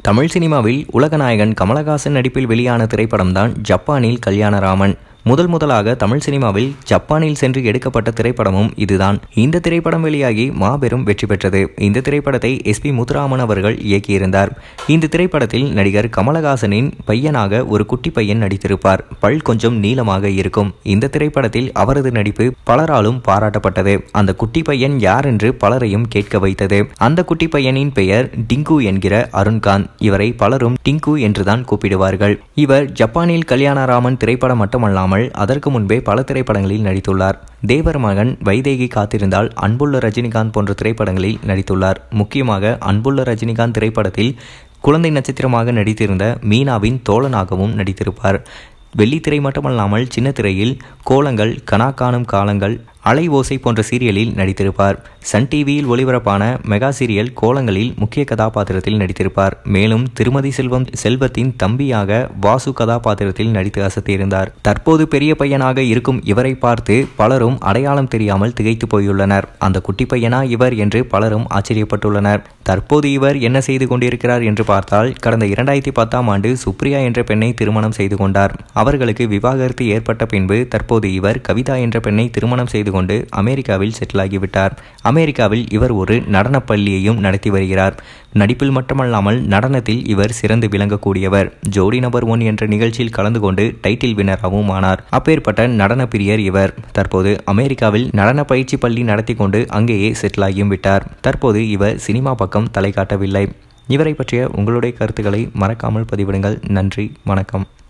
தமிழ் சினிமாவில் உலகநாயகன் கமலஹாசன் நடிப்பில் வெளியான திரைப்படம்தான் ஜப்பானில் கல்யாணராமன் முதல் முதலாக தமிழ் சினிமாவில் ஜப்பானில் சென்று எடுக்கப்பட்ட திரைப்படமும் இதுதான் இந்த திரைப்படம் வெளியாகி மாபெரும் வெற்றி பெற்றது இந்த திரைப்படத்தை எஸ் பி முத்துராமன் அவர்கள் இயக்கியிருந்தார் இந்த திரைப்படத்தில் நடிகர் கமலஹாசனின் பையனாக ஒரு குட்டி பையன் நடித்திருப்பார் பல் கொஞ்சம் நீளமாக இருக்கும் இந்த திரைப்படத்தில் அவரது நடிப்பு பலராலும் பாராட்டப்பட்டது அந்த குட்டி பையன் யார் என்று பலரையும் கேட்க வைத்தது அந்த குட்டி பையனின் பெயர் டிங்கு என்கிற அருண்காந்த் இவரை பலரும் டிங்கு என்றுதான் கூப்பிடுவார்கள் இவர் ஜப்பானில் கல்யாணராமன் திரைப்படம் மட்டுமல்லாமல் அதற்கு முன்பே பல திரைப்படங்களில் நடித்துள்ளார் தேவர் மகன் வைதேகி காத்திருந்தால் அன்புள்ள ரஜினிகாந்த் போன்ற திரைப்படங்களில் நடித்துள்ளார் முக்கியமாக அன்புள்ள ரஜினிகாந்த் திரைப்படத்தில் குழந்தை நட்சத்திரமாக நடித்திருந்த மீனாவின் தோழனாகவும் நடித்திருப்பார் வெள்ளித்திரை மட்டுமல்லாமல் சின்ன திரையில் கோலங்கள் கனா காணும் காலங்கள் அலை ஓசை போன்ற சீரியலில் நடித்திருப்பார் சன் டிவியில் ஒளிபரப்பான மெகா சீரியல் கோலங்களில் முக்கிய கதாபாத்திரத்தில் நடித்திருப்பார் மேலும் திருமதி செல்வம் செல்வத்தின் தம்பியாக வாசு கதாபாத்திரத்தில் நடித்து அசத்தியிருந்தார் தற்போது பெரிய பையனாக இருக்கும் இவரை பார்த்து பலரும் அடையாளம் தெரியாமல் திகைத்து போயுள்ளனர் அந்த குட்டி பையனா இவர் என்று பலரும் ஆச்சரியப்பட்டுள்ளனர் தற்போது இவர் என்ன செய்து கொண்டிருக்கிறார் என்று பார்த்தால் கடந்த இரண்டாயிரத்தி பத்தாம் ஆண்டு சுப்ரியா என்ற பெண்ணை திருமணம் செய்து கொண்டார் அவர்களுக்கு விவாகரத்து ஏற்பட்ட பின்பு தற்போது இவர் கவிதா என்ற பெண்ணை திருமணம் செய்து கொண்டு அமெரிக்காவில் செட்டில் ஆகிவிட்டார் அமெரிக்காவில் இவர் ஒரு நடனப் பள்ளியையும் நடத்தி வருகிறார் நடிப்பில் மட்டுமல்லாமல் நடனத்தில் இவர் சிறந்து விளங்கக்கூடியவர் ஜோடி நபர் ஒன் என்ற நிகழ்ச்சியில் கலந்து கொண்டு டைட்டில் வினராகவும் ஆனார் அப்பேற்பட்ட நடன பிரியர் இவர் தற்போது அமெரிக்காவில் நடன பயிற்சி பள்ளி நடத்தி கொண்டு அங்கேயே செட்டில் ஆகியும் விட்டார் தற்போது இவர் சினிமா பக்கம் தலை காட்டவில்லை இவரை பற்றிய உங்களுடைய கருத்துக்களை மறக்காமல் பதிவிடுங்கள் நன்றி வணக்கம்